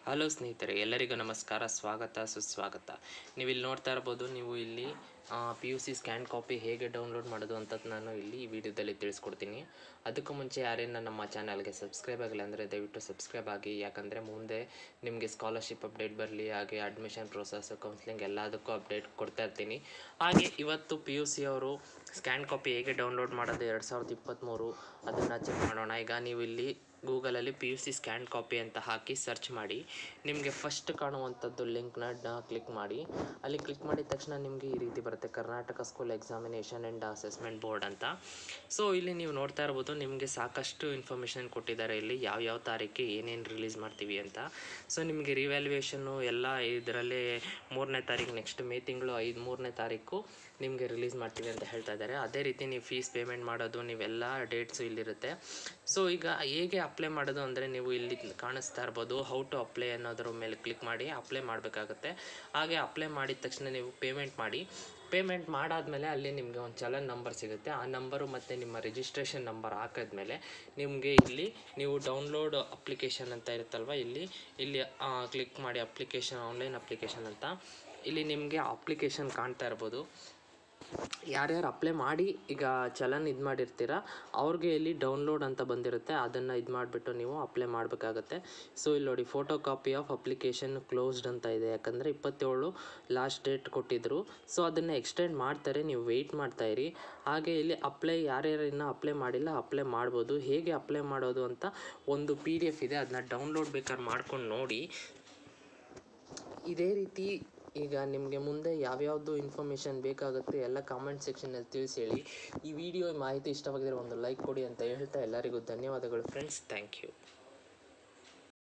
hello ಸ್ನೇಹಿತರೆ ಎಲ್ಲರಿಗೂ ನಮಸ್ಕಾರ ಸ್ವಾಗತ ಸುಸ್ವಾಗತ ನೀವು ಇಲ್ಲಿ ನೋಡ್ತಾ ಇರ್ಬೋದು ನೀವು ಇಲ್ಲಿ P U C scan copy ಹೇಗೆ ಡೌನ್ಲೋಡ್ ಮಾಡೋದು ಅಂತ ನಾನು ಇಲ್ಲಿ ಈ ವಿಡಿಯೋದಲ್ಲಿ ತಿಳಿಸ್ಕೊಡ್ತೀನಿ ಅದಕ್ಕೂ ಮುಂಚೆ ಯಾರೇನ ನಮ್ಮ ಚಾನಲ್ಗೆ ಸಬ್ಸ್ಕ್ರೈಬ್ ಆಗಿಲ್ಲ ಅಂದರೆ ದಯವಿಟ್ಟು ಸಬ್ಸ್ಕ್ರೈಬ್ ಆಗಿ ಯಾಕಂದರೆ ಮುಂದೆ ನಿಮಗೆ ಸ್ಕಾಲರ್ಶಿಪ್ ಅಪ್ಡೇಟ್ ಬರಲಿ ಹಾಗೆ ಅಡ್ಮಿಷನ್ ಪ್ರೊಸೆಸ್ ಕೌನ್ಸಿಲಿಂಗ್ ಎಲ್ಲದಕ್ಕೂ ಅಪ್ಡೇಟ್ ಕೊಡ್ತಾ ಇರ್ತೀನಿ ಹಾಗೆ ಇವತ್ತು ಪಿ ಯು ಸಿ ಅವರು ಸ್ಕ್ಯಾನ್ ಕಾಪಿ ಹೇಗೆ ಡೌನ್ಲೋಡ್ ಮಾಡೋದು ಎರಡು ಸಾವಿರದ ಇಪ್ಪತ್ತ್ಮೂರು ಅದನ್ನು ಚೆಕ್ ಮಾಡೋಣ ಈಗ ನೀವು ಇಲ್ಲಿ ಗೂಗಲಲ್ಲಿ P U C scan copy ಅಂತ ಹಾಕಿ ಸರ್ಚ್ ಮಾಡಿ ನಿಮಗೆ ಫಸ್ಟ್ ಕಾಣುವಂಥದ್ದು ಲಿಂಕ್ನ ಕ್ಲಿಕ್ ಮಾಡಿ ಅಲ್ಲಿ ಕ್ಲಿಕ್ ಮಾಡಿದ ತಕ್ಷಣ ನಿಮಗೆ ಈ ರೀತಿ ಬರುತ್ತೆ Karnataka school examination and assessment board ಅಂತ ಸೊ ಇಲ್ಲಿ ನೀವು ನೋಡ್ತಾ ಇರ್ಬೋದು ನಿಮಗೆ ಸಾಕಷ್ಟು ಇನ್ಫಾರ್ಮೇಷನ್ ಕೊಟ್ಟಿದ್ದಾರೆ ಇಲ್ಲಿ ಯಾವ ಯಾವ ತಾರೀಕಿಗೆ ಏನೇನು ರಿಲೀಸ್ ಮಾಡ್ತೀವಿ ಅಂತ ಸೊ ನಿಮಗೆ ರಿವ್ಯಾಲ್ಯೂಯೇಷನ್ನು ಎಲ್ಲ ಇದರಲ್ಲೇ ಮೂರನೇ ತಾರೀಕು ನೆಕ್ಸ್ಟ್ ಮೇ ತಿಂಗಳು ಐದು ಮೂರನೇ ತಾರೀಕು ನಿಮಗೆ ರಿಲೀಸ್ ಮಾಡ್ತೀವಿ ಅಂತ ಹೇಳ್ತಾ ಇದ್ದಾರೆ ಅದೇ ರೀತಿ ನೀವು ಫೀಸ್ ಪೇಮೆಂಟ್ ಮಾಡೋದು ನೀವೆಲ್ಲ ಡೇಟ್ಸು ಇಲ್ಲಿರುತ್ತೆ ಸೊ ಈಗ ಹೇಗೆ ಅಪ್ಲೈ ಮಾಡೋದು ಅಂದರೆ ನೀವು ಇಲ್ಲಿ ಕಾಣಿಸ್ತಾ ಇರ್ಬೋದು ಹೌ ಟು ಅಪ್ಲೈ ಅನ್ನೋದ್ರ ಮೇಲೆ ಕ್ಲಿಕ್ ಮಾಡಿ ಅಪ್ಲೈ ಮಾಡಬೇಕಾಗುತ್ತೆ ಹಾಗೆ ಅಪ್ಲೈ ಮಾಡಿದ ತಕ್ಷಣ ನೀವು ಪೇಮೆಂಟ್ ಮಾಡಿ ಪೇಮೆಂಟ್ ಮಾಡಾದಮೇಲೆ ಅಲ್ಲಿ ನಿಮಗೆ ಒಂದು ಚಲನ್ ನಂಬರ್ ಸಿಗುತ್ತೆ ಆ ನಂಬರು ಮತ್ತು ನಿಮ್ಮ ರಿಜಿಸ್ಟ್ರೇಷನ್ ನಂಬರ್ ಹಾಕಿದ್ಮೇಲೆ ನಿಮಗೆ ಇಲ್ಲಿ ನೀವು ಡೌನ್ಲೋಡ್ ಅಪ್ಲಿಕೇಶನ್ ಅಂತ ಇರುತ್ತಲ್ವ ಇಲ್ಲಿ ಇಲ್ಲಿ ಕ್ಲಿಕ್ ಮಾಡಿ ಅಪ್ಲಿಕೇಶನ್ ಆನ್ಲೈನ್ ಅಪ್ಲಿಕೇಶನ್ ಅಂತ ಇಲ್ಲಿ ನಿಮಗೆ ಅಪ್ಲಿಕೇಶನ್ ಕಾಣ್ತಾ ಇರ್ಬೋದು ಯಾರ್ಯಾರು ಅಪ್ಲೈ ಮಾಡಿ ಈಗ ಚಲನ್ ಇದು ಮಾಡಿರ್ತೀರ ಅವ್ರಿಗೆ ಇಲ್ಲಿ ಡೌನ್ಲೋಡ್ ಅಂತ ಬಂದಿರುತ್ತೆ ಅದನ್ನು ಇದು ಮಾಡಿಬಿಟ್ಟು ನೀವು ಅಪ್ಲೈ ಮಾಡಬೇಕಾಗತ್ತೆ ಸೊ ಇಲ್ಲಿ ನೋಡಿ photo copy of application closed ಅಂತ ಇದೆ ಯಾಕಂದರೆ ಇಪ್ಪತ್ತೇಳು ಲಾಸ್ಟ್ ಡೇಟ್ ಕೊಟ್ಟಿದ್ದರು ಸೊ ಅದನ್ನು ಎಕ್ಸ್ಟೆಂಡ್ ಮಾಡ್ತಾರೆ ನೀವು ವೆಯ್ಟ್ ಮಾಡ್ತಾಯಿರಿ ಹಾಗೆ ಇಲ್ಲಿ ಅಪ್ಲೈ ಯಾರ್ಯಾರು ಇನ್ನೂ ಅಪ್ಲೈ ಮಾಡಿಲ್ಲ ಅಪ್ಲೈ ಮಾಡ್ಬೋದು ಹೇಗೆ ಅಪ್ಲೈ ಮಾಡೋದು ಅಂತ ಒಂದು ಪಿ ಡಿ ಎಫ್ ಇದೆ ಅದನ್ನ ಡೌನ್ಲೋಡ್ ಬೇಕಾದ್ರೆ ಮಾಡ್ಕೊಂಡು ನೋಡಿ ಇದೇ ರೀತಿ ಈಗ ನಿಮಗೆ ಮುಂದೆ ಯಾವ್ಯಾವುದು ಇನ್ಫಾರ್ಮೇಷನ್ ಬೇಕಾಗುತ್ತೆ ಎಲ್ಲ ಕಾಮೆಂಟ್ ಸೆಕ್ಷನಲ್ಲಿ ತಿಳಿಸಿ ಹೇಳಿ ಈ ವಿಡಿಯೋ ಮಾಹಿತಿ ಇಷ್ಟವಾಗಿದ್ರೆ ಒಂದು ಲೈಕ್ ಕೊಡಿ ಅಂತ ಹೇಳ್ತಾ ಎಲ್ಲರಿಗೂ ಧನ್ಯವಾದಗಳು ಫ್ರೆಂಡ್ಸ್ ಥ್ಯಾಂಕ್ ಯು